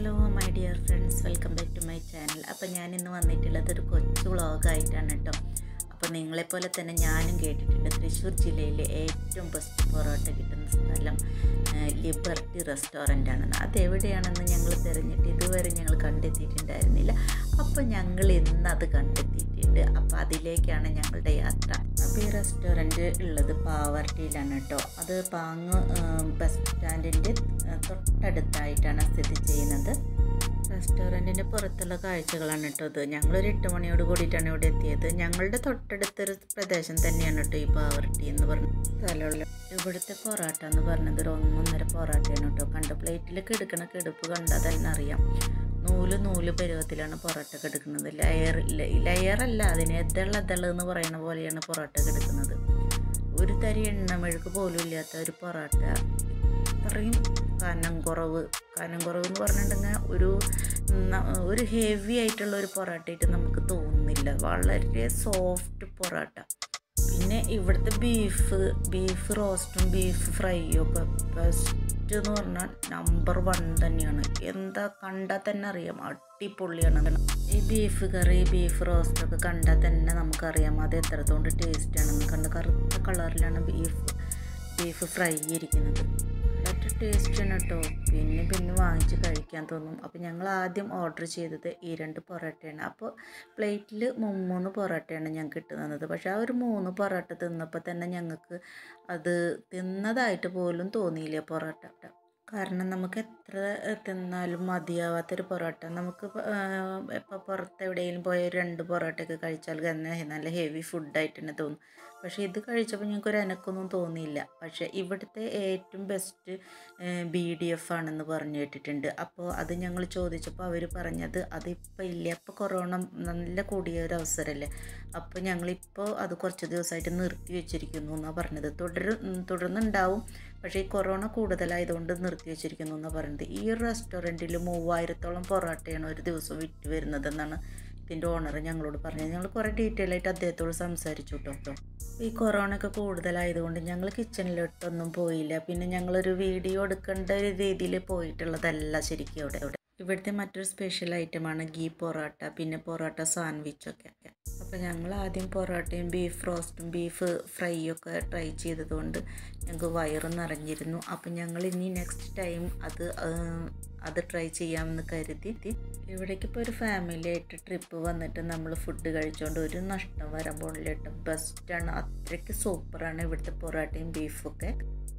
hello my dear friends welcome back to my channel അപ്പോൾ ഞാൻ ഇന്ന് വന്നിട്ടുള്ളത് ഒരു കൊച്ചു വ്ളോഗായിട്ടാണ് കേട്ടോ അപ്പോൾ നിങ്ങളെപ്പോലെ തന്നെ ഞാനും കേട്ടിട്ടുണ്ട് തൃശ്ശൂർ ജില്ലയിലെ ഏറ്റവും ബെസ്റ്റ് പൊറോട്ട കിട്ടുന്ന സ്ഥലം ആ, ലിബർട്ടി റെസ്റ്റോറൻ്റ് ആണെന്ന് അതെവിടെയാണെന്ന് ഞങ്ങൾ തിരഞ്ഞിട്ട് ഇതുവരെ ഞങ്ങൾ കണ്ടെത്തിയിട്ടുണ്ടായിരുന്നില്ല അപ്പോൾ ഞങ്ങൾ ഇന്ന് അത് കണ്ടെത്തിയിട്ടുണ്ട് അപ്പോൾ അതിലേക്കാണ് ഞങ്ങളുടെ യാത്ര അപ്പോൾ ഈ റെസ്റ്റോറൻറ്റ് ഉള്ളത് പാവർട്ടിയിലാണ് കേട്ടോ അത് പാങ്ങ് ബസ് സ്റ്റാൻഡിൻ്റെ തൊട്ടടുത്തായിട്ടാണ് സ്ഥിതി ചെയ്യുന്നത് റെസ്റ്റോറൻറ്റിൻ്റെ പുറത്തുള്ള കാഴ്ചകളാണ് കേട്ടോ ഇത് ഞങ്ങളൊരു എട്ട് മണിയോട് കൂടിയിട്ടാണ് ഇവിടെ എത്തിയത് ഞങ്ങളുടെ തൊട്ടടുത്തൊരു പ്രദേശം തന്നെയാണ് കേട്ടോ ഈ പാവർട്ടി എന്ന് പറഞ്ഞ സ്ഥലമുള്ള ഇവിടുത്തെ പൊറാട്ട എന്ന് പറഞ്ഞത് ഒരു ഒന്നൊന്നര പൊറാട്ടയാണ് കേട്ടോ കണ്ട പ്ലേറ്റിൽ കിടക്കണ കിടപ്പ് കണ്ടാൽ തന്നെ അറിയാം നൂല് നൂല് പരുവത്തിലാണ് പൊറോട്ട കിടക്കുന്നത് ലെയർ ലെയറല്ല അതിന് എതള എതള് എന്ന് പറയുന്ന പോലെയാണ് പൊറോട്ട കിടക്കുന്നത് ഒരു തരി എണ്ണമെഴുക്ക് പോലും ഇല്ലാത്ത ഒരു പൊറോട്ട അത്രയും കനം കുറവ് കനം കുറവ് എന്ന് പറഞ്ഞിട്ടുണ്ടെങ്കിൽ ഒരു ന- ഒരു ഹെവി ആയിട്ടുള്ള ഒരു പൊറോട്ടയായിട്ട് നമുക്ക് തോന്നുന്നില്ല വളരെ സോഫ്റ്റ് പൊറോട്ട പിന്നെ ഇവിടുത്തെ ബീഫ് ബീഫ് റോസ്റ്റും ബീഫ് ഫ്രൈയും ഒക്കെ ബെസ്റ്റ് എന്ന് പറഞ്ഞാൽ നമ്പർ വൺ തന്നെയാണ് എന്താ കണ്ടാൽ തന്നെ അറിയാം അടിപൊളിയാണ് ഈ ബീഫ് കറി ബീഫ് റോസ്റ്റൊക്കെ കണ്ടാൽ തന്നെ നമുക്കറിയാം അത് എത്രത്തോണ്ട് ടേസ്റ്റ് ആണെന്ന് കണ്ട് കറുത്ത കളറിലാണ് ബീഫ് ബീഫ് ഫ്രൈ ഇരിക്കുന്നത് വളരെ ടേസ്റ്റാണ് കേട്ടോ പിന്നെ പിന്നെ വാങ്ങിച്ച് കഴിക്കാൻ തോന്നും അപ്പോൾ ഞങ്ങൾ ആദ്യം ഓർഡർ ചെയ്തത് ഈ രണ്ട് പൊറോട്ടയാണ് അപ്പോൾ പ്ലേറ്റിൽ മൂന്ന് പൊറോട്ടയാണ് ഞങ്ങൾക്ക് ഇട്ട് തന്നത് പക്ഷേ ആ ഒരു മൂന്ന് പൊറോട്ട തിന്നപ്പോൾ തന്നെ ഞങ്ങൾക്ക് അത് തിന്നതായിട്ട് പോലും തോന്നിയില്ല പൊറോട്ട കാരണം നമുക്ക് എത്ര തിന്നാലും മതിയാവാത്തൊരു പൊറോട്ട നമുക്ക് ഇപ്പോൾ പുറത്ത് എവിടെയെങ്കിലും പോയ ഒരു രണ്ട് പൊറോട്ടയൊക്കെ കഴിച്ചാൽ തന്നെ നല്ല ഹെവി ഫുഡായിട്ട് തന്നെ തോന്നും പക്ഷേ ഇത് കഴിച്ചപ്പോൾ ഞങ്ങൾക്ക് ഒരു എനക്കൊന്നും തോന്നിയില്ല പക്ഷേ ഇവിടുത്തെ ഏറ്റവും ബെസ്റ്റ് ബി ഡി എഫ് ആണെന്ന് പറഞ്ഞു കേട്ടിട്ടുണ്ട് അപ്പോൾ അത് ഞങ്ങൾ ചോദിച്ചപ്പോൾ അവർ പറഞ്ഞത് അതിപ്പോൾ ഇല്ല അപ്പോൾ കൊറോണ നല്ല കൂടിയ ഒരു അവസരമല്ലേ അപ്പോൾ ഞങ്ങളിപ്പോൾ അത് കുറച്ച് ദിവസമായിട്ട് നിർത്തി വെച്ചിരിക്കുന്നു എന്നാണ് പറഞ്ഞത് തുടരും ഉം, തുടർന്നുണ്ടാവും പക്ഷേ ഈ കൊറോണ കൂടുതലായതുകൊണ്ട് നിർത്തി വെച്ചിരിക്കുന്നു എന്നാണ് പറയുന്നത് ഈ ഒരു റെസ്റ്റോറൻറ്റിൽ മൂവായിരത്തോളം പൊറോട്ടയാണ് ഒരു ദിവസം വിറ്റ് വരുന്നതെന്നാണ് ഇതിൻ്റെ ഓണർ ഞങ്ങളോട് പറഞ്ഞത് ഞങ്ങൾ കുറേ ഡീറ്റെയിൽ ആയിട്ട് അദ്ദേഹത്തോട് സംസാരിച്ചു കേട്ടോ ഈ കൊറോണ ഒക്കെ കൂടുതലായതുകൊണ്ട് ഞങ്ങൾ കിച്ചണിലോട്ടൊന്നും പോയില്ല പിന്നെ ഞങ്ങളൊരു വീഡിയോ എടുക്കേണ്ട ഒരു രീതിയിൽ പോയിട്ടുള്ളതല്ല ശരിക്കും അവിടെ അവിടെ ഇവിടുത്തെ മറ്റൊരു സ്പെഷ്യൽ ഐറ്റമാണ് ഗീ പൊറോട്ട പിന്നെ പൊറോട്ട സാൻഡ്വിച്ചൊക്കെ അപ്പോൾ ഞങ്ങൾ ആദ്യം പൊറോട്ടയും ബീഫ് റോസ്റ്റും ബീഫ് ഫ്രൈയും ഒക്കെ ട്രൈ ചെയ്തതുകൊണ്ട് ഞങ്ങൾക്ക് വയറ് നിറഞ്ഞിരുന്നു അപ്പോൾ ഞങ്ങൾ ഇനി നെക്സ്റ്റ് ടൈം അത് ആ, അത് ട്രൈ ചെയ്യാമെന്ന് കരുതി ഇവിടേക്ക് ഇപ്പോൾ ഒരു ഫാമിലി ആയിട്ട് ട്രിപ്പ് വന്നിട്ട് നമ്മൾ ഫുഡ് കഴിച്ചുകൊണ്ട് ഒരു നഷ്ടം വരാൻ പോണില്ല കേട്ടോ ബെസ്റ്റാണ് അത്രയ്ക്ക് സൂപ്പറാണ് ഇവിടുത്തെ പൊറോട്ടയും ബീഫൊക്കെ